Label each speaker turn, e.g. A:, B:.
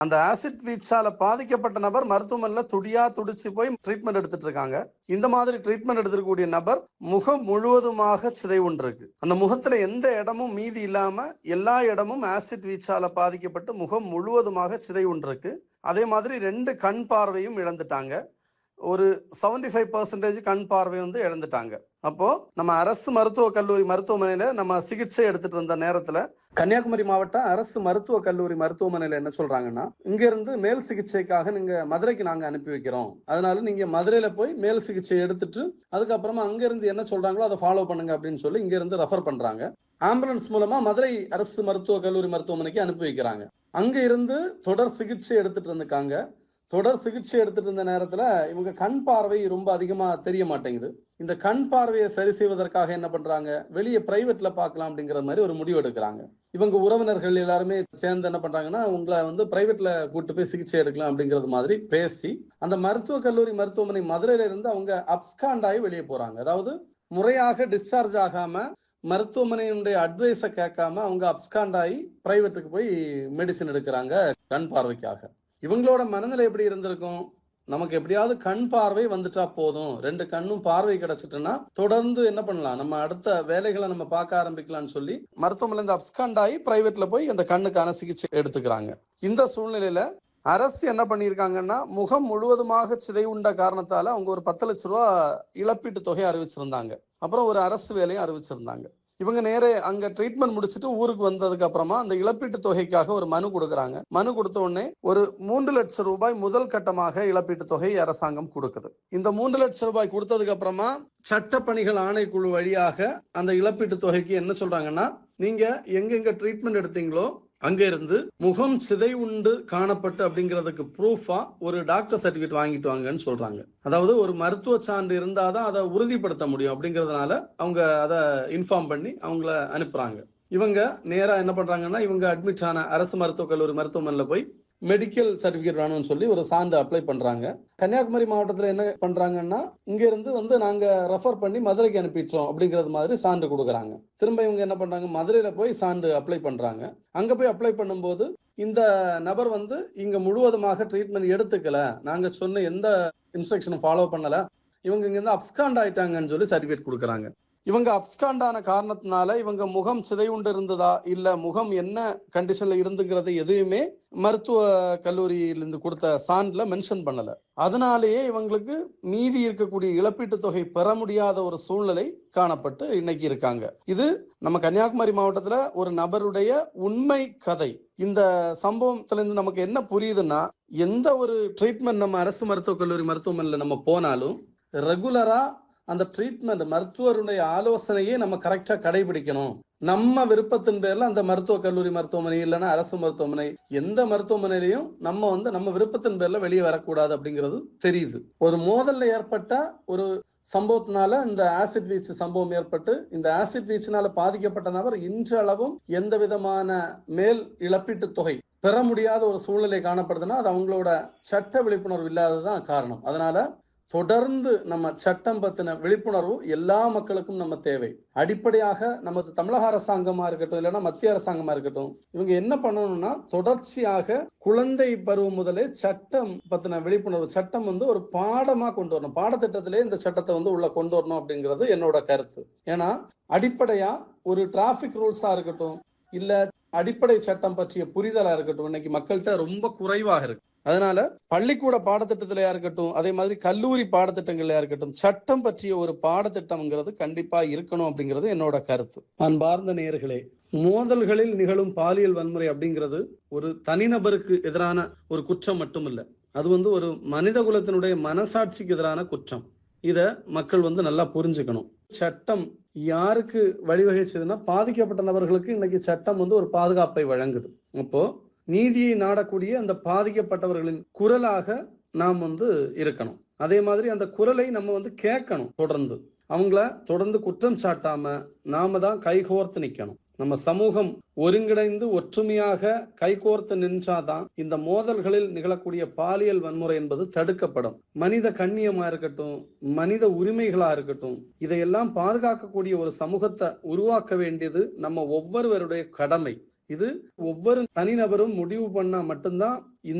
A: அந்த ஆசிட் வீச்சால பாதிக்கப்பட்ட நபர் மருத்துவமனையில துடியா துடிச்சு போய் ட்ரீட்மெண்ட் எடுத்துட்டு இருக்காங்க இந்த மாதிரி ட்ரீட்மெண்ட் எடுத்துக்கூடிய நபர் முகம் முழுவதுமாக சிதைவுண்டிருக்கு அந்த முகத்துல எந்த இடமும் மீதி இல்லாம எல்லா இடமும் ஆசிட் வீச்சால பாதிக்கப்பட்டு முகம் முழுவதுமாக சிதைவுண்டிருக்கு அதே மாதிரி ரெண்டு கண் பார்வையும் இழந்துட்டாங்க ஒரு செவன்டி ஃபைவ் பர்சன்டேஜ் கண் பார்வை வந்து இழந்துட்டாங்க அப்போ நம்ம அரசு மருத்துவக் கல்லூரி மருத்துவமனையில நம்ம சிகிச்சை எடுத்துட்டு இருந்த நேரத்துல கன்னியாகுமரி மாவட்ட அரசு மருத்துவக் கல்லூரி மருத்துவமனையில என்ன சொல்றாங்கன்னா இங்க இருந்து மேல் சிகிச்சைக்காக நீங்க மதுரைக்கு நாங்க அனுப்பி வைக்கிறோம் அதனால நீங்க மதுரையில போய் மேல் சிகிச்சை எடுத்துட்டு அதுக்கப்புறமா அங்க இருந்து என்ன சொல்றாங்களோ அதை ஃபாலோ பண்ணுங்க அப்படின்னு சொல்லி இங்க இருந்து ரெஃபர் பண்றாங்க ஆம்புலன்ஸ் மூலமா மதுரை அரசு மருத்துவக் கல்லூரி மருத்துவமனைக்கு அனுப்பி வைக்கிறாங்க அங்க இருந்து தொடர் சிகிச்சை எடுத்துட்டு இருந்திருக்காங்க தொடர் சிகிச்சை எடுத்துட்டு இருந்த நேரத்துல இவங்க கண் பார்வை ரொம்ப அதிகமா தெரிய மாட்டேங்குது இந்த கண் பார்வையை சரி செய்வதற்காக என்ன பண்றாங்க வெளியே பிரைவேட்ல பார்க்கலாம் அப்படிங்கிற மாதிரி ஒரு முடிவு எடுக்கிறாங்க இவங்க உறவினர்கள் எல்லாருமே சேர்ந்து என்ன பண்றாங்கன்னா உங்களை வந்து பிரைவேட்ல கூட்டு போய் சிகிச்சை எடுக்கலாம் அப்படிங்கிறது மாதிரி பேசி அந்த மருத்துவக் கல்லூரி மருத்துவமனை மதுரையில இருந்து அவங்க அப்ஸ்காண்ட் ஆகி வெளியே போறாங்க அதாவது முறையாக டிஸ்சார்ஜ் ஆகாம மருத்துவமனையினுடைய அட்வைஸை கேட்காம அவங்க அப்ஸ்காண்ட் ஆகி பிரைவேட்டுக்கு போய் மெடிசின் எடுக்கிறாங்க கண் பார்வைக்காக இவங்களோட மனநிலை எப்படி இருந்திருக்கும் நமக்கு எப்படியாவது கண் பார்வை வந்துட்டா போதும் ரெண்டு கண்ணும் பார்வை கிடைச்சிட்டுன்னா தொடர்ந்து என்ன பண்ணலாம் நம்ம அடுத்த வேலைகளை நம்ம பார்க்க ஆரம்பிக்கலாம்னு சொல்லி மருத்துவமனை இந்த அப்ஸ்காண்ட் ஆகி பிரைவேட்ல போய் இந்த கண்ணுக்கான சிகிச்சை எடுத்துக்கிறாங்க இந்த சூழ்நிலையில அரசு என்ன பண்ணியிருக்காங்கன்னா முகம் முழுவதுமாக சிதைவுண்ட காரணத்தால அவங்க ஒரு பத்து லட்ச ரூபா இழப்பீட்டு தொகை அறிவிச்சிருந்தாங்க அப்புறம் ஒரு அரசு வேலையும் அறிவிச்சிருந்தாங்க இவங்க நேரே அங்க ட்ரீட்மெண்ட் முடிச்சுட்டு ஊருக்கு வந்ததுக்கு அப்புறமா அந்த இழப்பீட்டு தொகைக்காக ஒரு மனு கொடுக்குறாங்க மனு கொடுத்த உடனே ஒரு மூன்று லட்சம் ரூபாய் முதல் கட்டமாக இழப்பீட்டு தொகை அரசாங்கம் கொடுக்குது இந்த மூன்று லட்சம் ரூபாய் கொடுத்ததுக்கு அப்புறமா சட்டப்பணிகள் ஆணைக்குழு வழியாக அந்த இழப்பீட்டு தொகைக்கு என்ன சொல்றாங்கன்னா நீங்க எங்கெங்க ட்ரீட்மெண்ட் எடுத்தீங்களோ அங்க இருந்து முகம் சிதை உண்டு காணப்பட்டு அப்படிங்கிறதுக்கு ப்ரூஃபா ஒரு டாக்டர் சர்டிபிகேட் வாங்கிட்டு வாங்கன்னு சொல்றாங்க அதாவது ஒரு மருத்துவ சான்று இருந்தாதான் அதை உறுதிப்படுத்த முடியும் அப்படிங்கறதுனால அவங்க அதை இன்ஃபார்ம் பண்ணி அவங்கள அனுப்புறாங்க இவங்க நேரா என்ன பண்றாங்கன்னா இவங்க அட்மிட் ஆன அரசு மருத்துவக் கல்லூரி மருத்துவமனையில போய் மெடிக்கல் சர்டிபிகேட் வேணும்னு சொல்லி ஒரு சான்று அப்ளை பண்றாங்க கன்னியாகுமரி மாவட்டத்தில் என்ன பண்றாங்கன்னா இங்க இருந்து வந்து நாங்க ரெஃபர் பண்ணி மதுரைக்கு அனுப்பிட்டோம் அப்படிங்கிறது மாதிரி சான்று கொடுக்குறாங்க திரும்ப இவங்க என்ன பண்றாங்க மதுரையில போய் சான்று அப்ளை பண்றாங்க அங்க போய் அப்ளை பண்ணும்போது இந்த நபர் வந்து இங்க முழுவதுமாக ட்ரீட்மெண்ட் எடுத்துக்கல நாங்க சொன்ன எந்த இன்ஸ்ட்ரக்ஷனும் ஃபாலோ பண்ணல இவங்க இங்க இருந்து அப்ஸ்காண்ட் ஆயிட்டாங்கன்னு சொல்லி சர்டிபிகேட் கொடுக்குறாங்க இவங்க அப்ஸ்காண்டான காரணத்தினால இவங்க முகம் சிதைவுண்டு இருந்ததா இல்ல முகம் என்ன கண்டிஷன்ல இருந்துங்கிறது எதுவுமே மருத்துவ கல்லூரியிலிருந்து கொடுத்த சான்றுல மென்ஷன் பண்ணல அதனாலேயே இவங்களுக்கு மீதி இருக்கக்கூடிய இழப்பீட்டு தொகை பெற முடியாத ஒரு சூழ்நிலை காணப்பட்டு இன்னைக்கு இருக்காங்க இது நம்ம கன்னியாகுமரி மாவட்டத்துல ஒரு நபருடைய உண்மை கதை இந்த சம்பவத்துல இருந்து நமக்கு என்ன புரியுதுன்னா எந்த ஒரு ட்ரீட்மெண்ட் நம்ம அரசு மருத்துவக் கல்லூரி மருத்துவமனையில நம்ம போனாலும் ரெகுலரா அந்த ட்ரீட்மெண்ட் மருத்துவருடைய ஆலோசனையே நம்ம கரெக்டா கடைபிடிக்கணும் நம்ம விருப்பத்தின் பேர்ல அந்த மருத்துவக் கல்லூரி மருத்துவமனை இல்லைன்னா அரசு மருத்துவமனை எந்த மருத்துவமனையிலையும் நம்ம வந்து நம்ம விருப்பத்தின் பேர்ல வெளியே வரக்கூடாது அப்படிங்கிறது தெரியுது ஒரு மோதல்ல ஏற்பட்ட ஒரு சம்பவத்தினால இந்த ஆசிட் வீச்சு சம்பவம் ஏற்பட்டு இந்த ஆசிட் வீச்சினால பாதிக்கப்பட்ட நபர் இன்றளவும் எந்த விதமான மேல் இழப்பீட்டு தொகை பெற முடியாத ஒரு சூழ்நிலை காணப்படுதுன்னா அது அவங்களோட சட்ட விழிப்புணர்வு இல்லாததுதான் காரணம் அதனால தொடர்ந்து நம்ம சட்டம் பத்தின விழிப்புணர்வு எல்லா மக்களுக்கும் நம்ம தேவை அடிப்படையாக நமது தமிழக அரசாங்கமா இருக்கட்டும் இல்லைன்னா மத்திய அரசாங்கமா இருக்கட்டும் இவங்க என்ன பண்ணணும்னா தொடர்ச்சியாக குழந்தை பருவம் முதலே சட்டம் பத்தின விழிப்புணர்வு சட்டம் வந்து ஒரு பாடமா கொண்டு வரணும் பாடத்திட்டத்திலே இந்த சட்டத்தை வந்து உள்ள கொண்டு வரணும் அப்படிங்கிறது என்னோட கருத்து ஏன்னா அடிப்படையா ஒரு டிராபிக் ரூல்ஸா இருக்கட்டும் இல்ல அடிப்படை சட்டம் பற்றிய புரிதலா இருக்கட்டும் இன்னைக்கு மக்கள்கிட்ட ரொம்ப குறைவாக இருக்கு அதனால பள்ளிக்கூட பாடத்திட்டத்திலயா இருக்கட்டும் அதே மாதிரி கல்லூரி பாடத்திட்டங்கள்லயா இருக்கட்டும் சட்டம் பற்றிய ஒரு பாடத்திட்டம்ங்கிறது கண்டிப்பா இருக்கணும் அப்படிங்கிறது என்னோட கருத்து அன்பார்ந்த நேர்களே மோதல்களில் நிகழும் பாலியல் வன்முறை அப்படிங்கிறது ஒரு தனிநபருக்கு எதிரான ஒரு குற்றம் மட்டும் இல்ல அது வந்து ஒரு மனித குலத்தினுடைய மனசாட்சிக்கு எதிரான குற்றம் இத மக்கள் வந்து நல்லா புரிஞ்சுக்கணும் சட்டம் யாருக்கு வழிவகை செய்யுதுன்னா பாதிக்கப்பட்ட நபர்களுக்கு இன்னைக்கு சட்டம் வந்து ஒரு பாதுகாப்பை வழங்குது அப்போ நீதியை நாடக்கூடிய அந்த பாதிக்கப்பட்டவர்களின் குரலாக நாம் வந்து இருக்கணும் அதே மாதிரி அந்த குரலை நம்ம வந்து கேட்கணும் தொடர்ந்து அவங்கள தொடர்ந்து குற்றம் சாட்டாம நாம தான் கைகோர்த்து நிக்கணும் நம்ம சமூகம் ஒருங்கிணைந்து ஒற்றுமையாக கைகோர்த்து நின்றாதான் இந்த மோதல்களில் நிகழக்கூடிய பாலியல் வன்முறை என்பது தடுக்கப்படும் மனித கண்ணியமா இருக்கட்டும் மனித உரிமைகளா இருக்கட்டும் இதையெல்லாம் பாதுகாக்கக்கூடிய ஒரு சமூகத்தை உருவாக்க வேண்டியது நம்ம ஒவ்வொருவருடைய கடமை இது ஒவ்வொரு தனிநபரும் முடிவு பண்ணா மட்டும்தான்